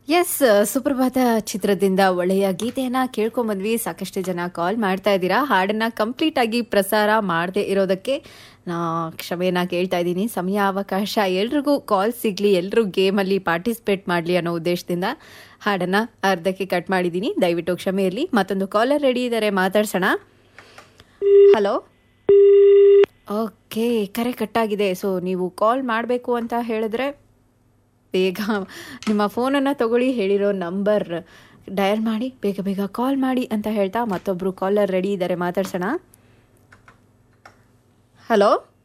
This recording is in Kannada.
ಎಸ್ ಸುಪ್ರಭಾತ ಚಿತ್ರದಿಂದ ಒಳ್ಳೆಯ ಗೀತೆಯನ್ನ ಕೇಳ್ಕೊಂಬಂದ್ವಿ ಸಾಕಷ್ಟು ಜನ ಕಾಲ್ ಮಾಡ್ತಾ ಇದ್ದೀರಾ ಹಾಡನ್ನ ಕಂಪ್ಲೀಟ್ ಆಗಿ ಪ್ರಸಾರ ಮಾಡದೆ ಇರೋದಕ್ಕೆ ನಾ ಕ್ಷಮೆಯನ್ನ ಕೇಳ್ತಾ ಇದ್ದೀನಿ ಸಮಯ ಅವಕಾಶ ಎಲ್ರಿಗೂ ಕಾಲ್ ಸಿಗ್ಲಿ ಎಲ್ಲರೂ ಗೇಮಲ್ಲಿ ಪಾರ್ಟಿಸಿಪೇಟ್ ಮಾಡಲಿ ಅನ್ನೋ ಉದ್ದೇಶದಿಂದ ಹಾಡನ್ನ ಅರ್ಧಕ್ಕೆ ಕಟ್ ಮಾಡಿದ್ದೀನಿ ದಯವಿಟ್ಟು ಕ್ಷಮೆ ಇರಲಿ ಮತ್ತೊಂದು ಕಾಲರ್ ರೆಡಿ ಇದ್ದಾರೆ ಮಾತಾಡ್ಸೋಣ ಹಲೋ ಓಕೆ ಕರೆ ಕಟ್ಟಾಗಿದೆ ಸೊ ನೀವು ಕಾಲ್ ಮಾಡಬೇಕು ಅಂತ ಹೇಳಿದ್ರೆ ಬೇಗ ನಿಮ್ಮ ಫೋನನ್ನು ತಗೊಳ್ಳಿ ಹೇಳಿರೋ ನಂಬರ್ ಡಯಲ್ ಮಾಡಿ ಬೇಗ ಬೇಗ ಕಾಲ್ ಮಾಡಿ ಅಂತ ಹೇಳ್ತಾ ಮತ್ತೊಬ್ಬರು ಕಾಲರ್ ರೆಡಿ ಇದ್ದಾರೆ ಮಾತಾಡ್ಸೋಣ ಹಲೋ